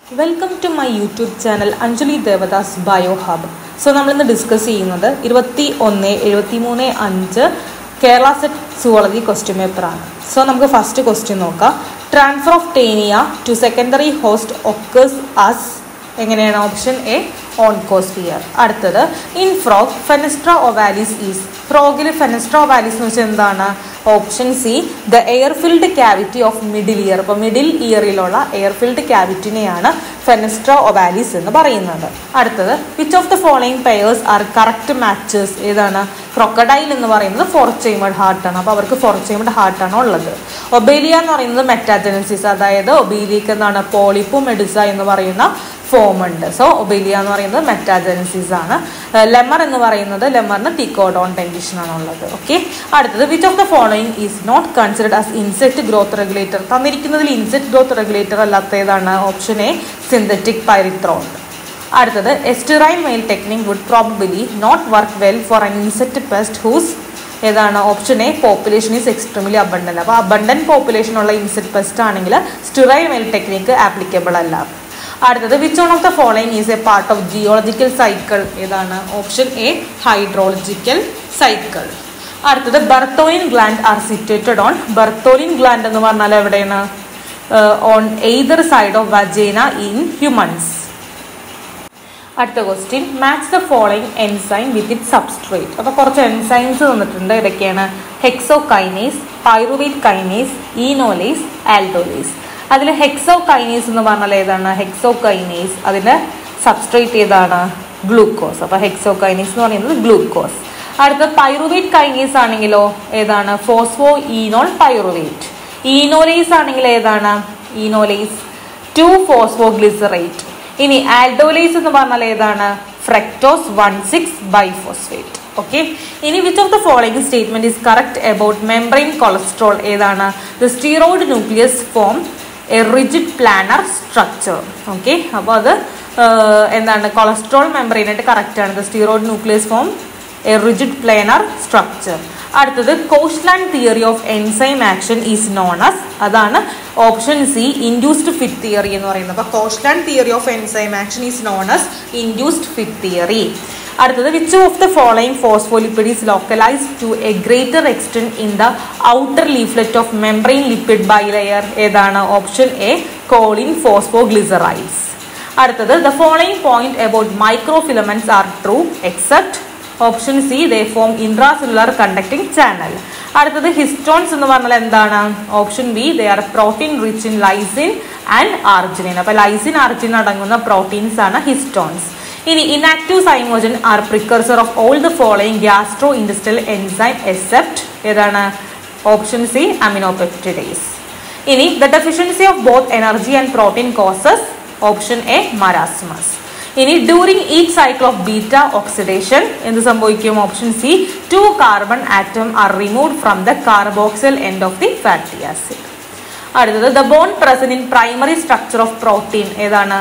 Welcome to my YouTube channel Anjali Devadas bio hub so നമ്മളിന്ന് discuss ചെയ്യുന്നത് ഇരുപത്തി ഒന്ന് എഴുപത്തി മൂന്ന് അഞ്ച് കേരള സെറ്റ് സുവോളജി ക്വസ്റ്റ്യൻ പേപ്പറാണ് സോ നമുക്ക് ഫസ്റ്റ് ക്വസ്റ്റ്യൻ നോക്കാം transfer of Taenia to secondary host occurs as എങ്ങനെയാണ് ഓപ്ഷൻ എ ഓൺകോസ്ഫിയർ അടുത്തത് in frog fenestra ovalis is ഫ്രോഗിൽ ഫെനസ്ട്ര ഒവാലിസ് എന്ന് വെച്ചാൽ എന്താണ് option C the air filled cavity of middle ear അപ്പോൾ മിഡിൽ ഇയറിലുള്ള എയർ ഫിൽഡ് ക്യാവിറ്റിനെയാണ് ഫെനസ്ട്ര ഒവാലിസ് എന്ന് പറയുന്നത് അടുത്തത് which of the following pairs are correct matches ഏതാണ് ക്രൊക്കഡൈൽ എന്ന് പറയുന്നത് ഫോർ ചേമഡ് ഹാർട്ടാണ് അപ്പോൾ അവർക്ക് ഫോർ ചേമഡ് ഹാർട്ടാണ് ഉള്ളത് ഒബേലിയ എന്ന് പറയുന്നത് മെറ്റാജനസിസ് അതായത് ഒബേലിയക്ക് എന്താണ് പോളിപ്പോ മെഡിസ എന്ന് പറയുന്ന ഫോം ഉണ്ട് സോ ഒബേലിയ എന്ന് പറയുന്നത് മെറ്റാജനസിസ് ആണ് ലെമർ എന്ന് പറയുന്നത് ലെമറിന് തിക്കോഡോൺ ടെൻഡിഷൻ ആണ് ഉള്ളത് ഓക്കെ അടുത്തത് which of the following is not considered as insect growth regulator തന്നിരിക്കുന്നതിൽ ഇൻസെക്ട് ഗ്രോത്ത് റെഗുലേറ്റർ അല്ലാത്ത ഏതാണ് ഓപ്ഷൻ എ സിന്തറ്റിക് പൈറിത്രോൺ അടുത്തത് sterile male technique would probably not work well for an insect pest whose ഏതാണ് option A population is extremely abundant അപ്പോൾ abundant population ഉള്ള insect pest ആണെങ്കിൽ sterile male technique applicable അല്ല അടുത്തത് which one of the following is a part of geological cycle ഏതാണ് option A hydrological cycle അടുത്തത് Bartholin gland are situated on Bartholin gland എന്ന് പറഞ്ഞാൽ എവിടെയാണ് on either side of vagina in humans അടുത്ത question match the following enzyme with it substrate അപ്പോൾ കുറച്ച് enzymes തന്നിട്ടുണ്ട് ഇതൊക്കെയാണ് hexokinase pyruvate kinase enolase aldolase അതിൽ ഹെക്സോ കൈനേസ് എന്ന് പറഞ്ഞാൽ ഏതാണ് ഹെക്സോ കൈനേസ് അതിൻ്റെ സബ്സ്ട്രേറ്റ് ഏതാണ് ഗ്ലൂക്കോസ് അപ്പോൾ ഹെക്സോ കൈനേസ് എന്ന് പറയുന്നത് ഗ്ലൂക്കോസ് അടുത്ത പൈറുവേറ്റ് കൈനേസ് ആണെങ്കിലോ ഏതാണ് ഫോസ്ഫോ ഈനോൾ പൈറുവേറ്റ് ഈനോലേസ് ആണെങ്കിൽ ഏതാണ് ഈനോലേസ് ടു ഫോസ്ഫോ ഗ്ലിസറേറ്റ് ഇനി ആൽഡോലേസ് എന്ന് പറഞ്ഞാൽ ഏതാണ് fructose one six bisphosphate okay ഇനി which of the following statement is correct about membrane cholesterol ഏതാണ് the steroid nucleus form a rigid planar structure okay അപ്പോൾ അത് എന്താണ് കൊളസ്ട്രോൾ മെംബ്രെയിനായിട്ട് കറക്റ്റ് ആണ് the steroid nucleus form a rigid planar structure അടുത്തത് Koshland theory of enzyme action is known as അതാണ് option C induced fit theory എന്ന് പറയുന്നത് അപ്പോൾ Koshland theory of enzyme action is known us induced fit theory അടുത്തത് which of the following phospholipid is localized to a greater extent in the outer leaflet of membrane lipid bilayer ഏതാണ് option A choline phosphoglycerides അടുത്തത് the following point about microfilaments are true except option C they form intracellular conducting channel അടുത്തത് histones എന്ന് പറഞ്ഞാൽ എന്താണ് option B they are protein rich in lysine and arginine അപ്പോൾ lysine arginine അടങ്ങുന്ന proteins ആണ് histones ഇനി inactive zymogen are precursor of all the following gastro industrial enzyme except ഏതാണ് option C aminopeptidase ഇനി the deficiency of both energy and protein causes option A marasmus ഇനി during each cycle of beta oxidation എന്ത് സംഭവിക്കും option C two carbon atom are remove from the carboxyl end of the fatty acid അടുത്തത് the bond present in primary structure of protein ഏതാണ്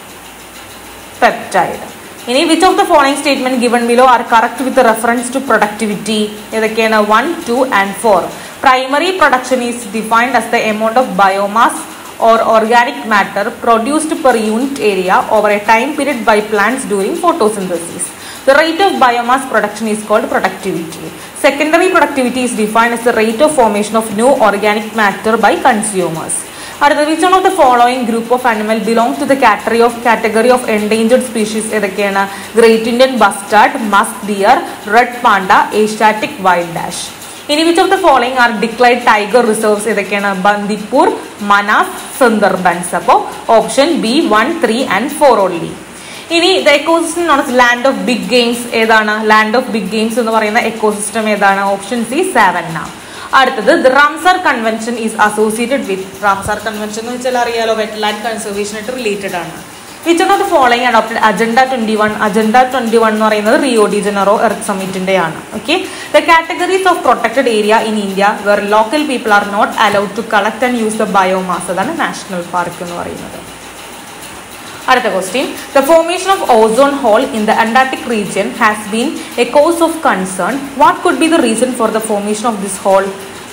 peptide ഇനി which of the following statement given below are correct with reference to productivity ഏതൊക്കെയാണ് one two and four primary production is defined as the amount of biomass or organic matter produced per unit area over a time period by plants during photosynthesis. The rate of biomass production is called productivity. Secondary productivity is defined as the rate of formation of new organic matter by consumers. അടുത്തത് which one of the following group of animal belong to the category of category of endangered species ഏതൊക്കെയാണ് great Indian bustard musk deer red panda Asiatic wild dash ഇനി which of the following are declared tiger reserves ഏതൊക്കെയാണ് ബന്ദിപ്പൂർ മനാസ് സുന്ദർബൻസ് അപ്പോൾ option B one three and four only ഇനി the ecosystem known land of big games ഏതാണ് land of big games എന്ന് പറയുന്ന ecosystem ഏതാണ് option C savanna അടുത്തത് the Ramsar convention is associated with Ramsar convention എന്ന് വെച്ചാൽ അറിയാലോ വെറ്റ് ലാൻഡ് കൺസർവേഷൻ ആയിട്ട് റിലേറ്റഡ് ആണ് which of the following adopted agenda twenty one agenda twenty one എന്ന് പറയുന്നത് റിയോ ഡി ജനറോ എർത്ത് സമ്മിറ്റിന്റെ ആണ് okay the categories of protected area in India where local people are not allowed to collect and use the biomass അതാണ് national park എന്ന് പറയുന്നത് അടുത്ത question the formation of ozone hole in the Antarctic region has been a cause of concern what could be the reason for the formation of this hole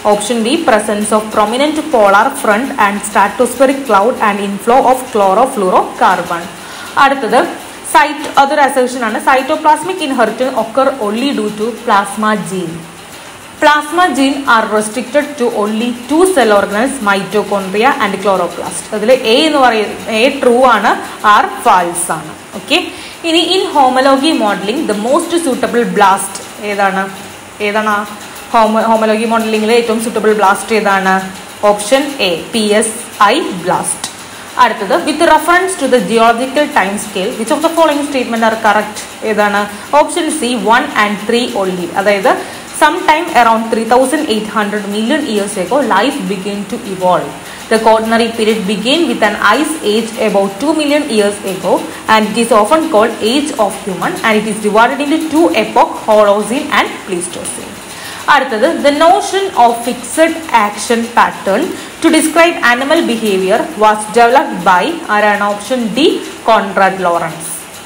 option B presence of prominent polar front and stratospheric cloud and inflow of chlorofluorocarbon അടുത്തത് സൈറ്റ് അതൊരു assertion ആണ് cytoplasmic inheritance occur only due to plasma gene plasma gene are restricted to only to cell organelles mitochondria and chloroplast അതിൽ A എന്ന് പറയുന്നത് A true ആണ് or false ആണ് okay ഇനി in homology modeling the most suitable BLAST ഏതാണ് ഏതാണ് homo homology മോഡലിംഗിൽ ഏറ്റവും സൂട്ടബിൾ ബ്ലാസ്റ്റ് ഏതാണ് option A P S I BLAST അടുത്തത് with reference to the geological time scale which of the following statement are correct ഏതാണ് option C one and three only അതായത് sometime around 3800 million years ago life began to evolve the quaternary period began with an ice age about 2 million years ago and it is often called age of human and it is divided into two epochs holocene and pleistocene അടുത്തത് the notion of fixed action pattern to describe animal behaviour was developed by ആരാണ് option D Konrad Lorenz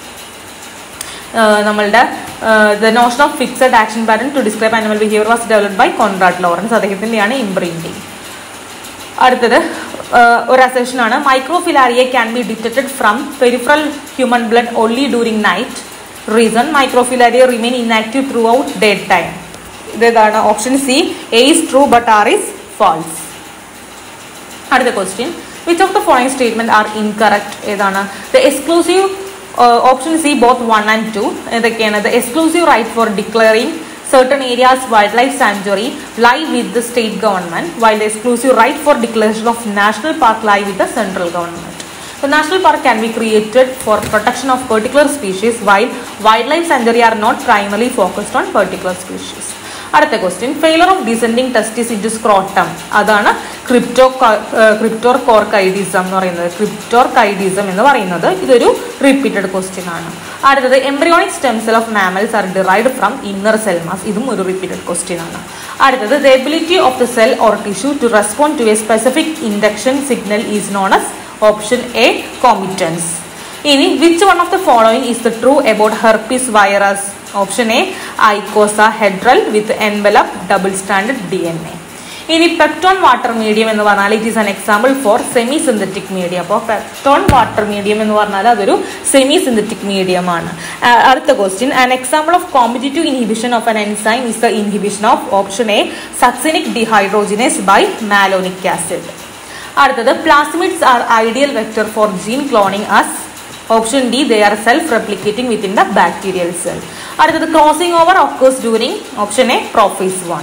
നമ്മളുടെ the notion of fixed action pattern to describe animal behaviour was developed by Konrad Lorenz അദ്ദേഹത്തിൻ്റെയാണ് imprinting അടുത്തത് ഒരു assertion ആണ് microfilaria can be detected from peripheral human blood only during night reason microfilaria remain inactive throughout day time ഇതേതാണ് option C A is true but R is false അടുത്ത question which of the following statement are incorrect ഏതാണ് the exclusive option C both one and two ഏതൊക്കെയാണ് the exclusive right for declaring certain areas wildlife sanctuary lie with the state government while the exclusive right for declaration of national park lie with the central government the national park can be created for protection of particular species while wildlife sanctuary are not primarily focused on particular species അടുത്ത question failure of descending testis into scrotum അതാണ് crypto cryptorchidism എന്ന് പറയുന്നത് ക്രിപ്റ്റോർ കൈഡിസം എന്ന് പറയുന്നത് ഇതൊരു repeated question ആണ് അടുത്തത് embryonic stem cell of mammals are derived from inner cell mass ഇതും ഒരു റിപ്പീറ്റഡ് ക്വസ്റ്റ്യൻ ആണ് അടുത്തത് the ability of the cell or tissue to respond to a specific induction signal is known as option A competence ഇനി which one of the following is the true about herpes virus option A icosahedral with envelope double standard D N A ഇനി peptone water medium എന്ന് പറഞ്ഞാൽ it is an example for semi synthetic medium അപ്പോൾ peptone water medium എന്ന് പറഞ്ഞാൽ അതൊരു semi synthetic medium ആണ് അടുത്ത question an example of competitive inhibition of an enzyme is the inhibition of option A succinic dehydrogenase by malonic acid. അടുത്തത് plasmids are ideal vector for gene cloning as option D they are self replicating within the bacterial cell അടുത്തത് crossing over occurs during option A prophase one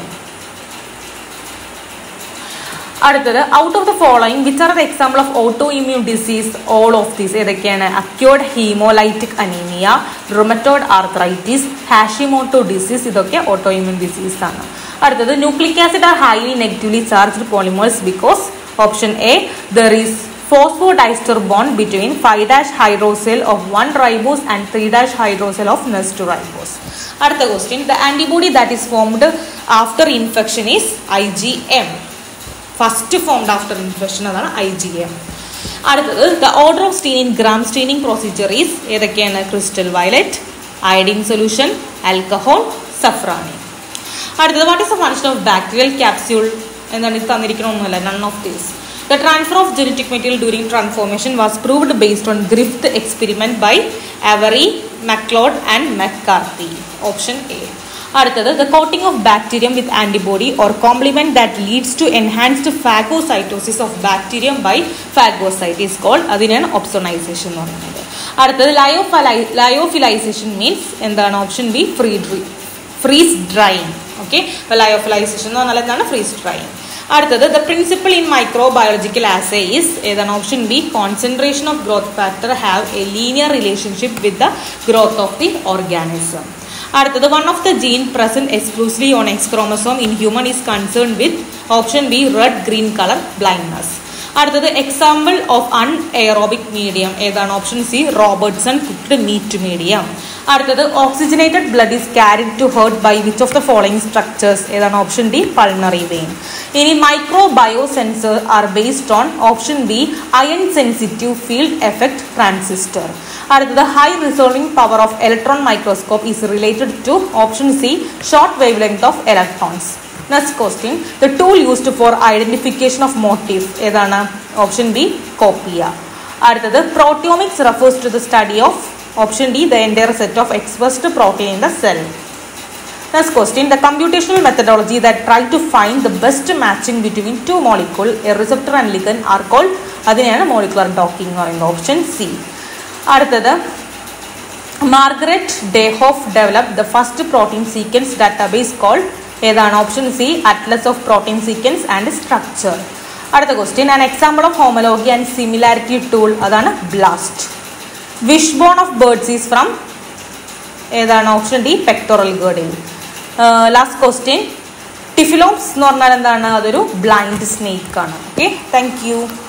അടുത്തത് out of the following which are the example of auto immune disease all of these ഏതൊക്കെയാണ് acquired haemolytic anaemia rheumatoid arthritis Hashimoto disease ഇതൊക്കെ auto immune disease ആണ് അടുത്തത് nucleic acid are highly negatively charged polymers because option A there is phosphodiester bond between 5 dash hydrocell of one ribose and 3 dash hydrocell of next ribose അടുത്ത question the antibody that is formed after infection is I G M first formed after infection അതാണ് I G M അടുത്തത് the order of staining Gram staining procedure is ഏതൊക്കെയാണ് crystal violet iodine solution alcohol safranin അടുത്തത് what is the function of bacterial capsule എന്താണ് ഇത് തന്നിരിക്കണമൊന്നുമല്ല none of these The transfer of genetic material during transformation was proved based on Griffith experiment by Avery, MacLeod and McCarthy. Option A. അടുത്തത് the coating of bacterium with antibody or complement that leads to enhanced phagocytosis of bacterium by phagocyte is called അതിനാണ് opsonization എന്ന് പറയുന്നത് അടുത്തത് lyophilization lyophilization means എന്താണ് option B free freeze drying okay lyophilization എന്ന് പറഞ്ഞാൽ എന്താണ് freeze drying അടുത്തത് the principle in microbiological assay is ഏതാണ് option B concentration of growth factor have a linear relationship with the growth of the organism അടുത്തത് one of the gene present exclusively on X chromosome in human is concern with option B red green colour blindness അടുത്തത് example of anaerobic medium ഏതാണ് option C Robertson cooked meat medium അടുത്തത് oxygenated blood is carried to heart by which of the following structures ഏതാണ് option D pulmonary vein ഇനി micro bio sensor are based on option B ion sensitive field effect transistor അടുത്തത് high resolving power of electron microscope is related to option C short wavelength of electrons next question the tool used for identification of motif ഏതാണ് option B copia അടുത്തത് proteomics refers to the study of option D the entire set of expressed protein in the cell Next question, the computational methodology that try to find the best matching between two molecule, a receptor and ligand are called അതിനെയാണ് molecular docking എന്ന് പറയുന്നത് option C അടുത്തത് Margaret Dayhoff develop the first protein sequence database called ഏതാണ് option C atlas of protein sequence and structure അടുത്ത question an example of homology and similarity tool അതാണ് BLAST wishbone of birds is from ഏതാണ് option D pectoral girdle last question Typhlops എന്ന് പറഞ്ഞാൽ എന്താണ് അതൊരു blind snake ആണ് okay thank U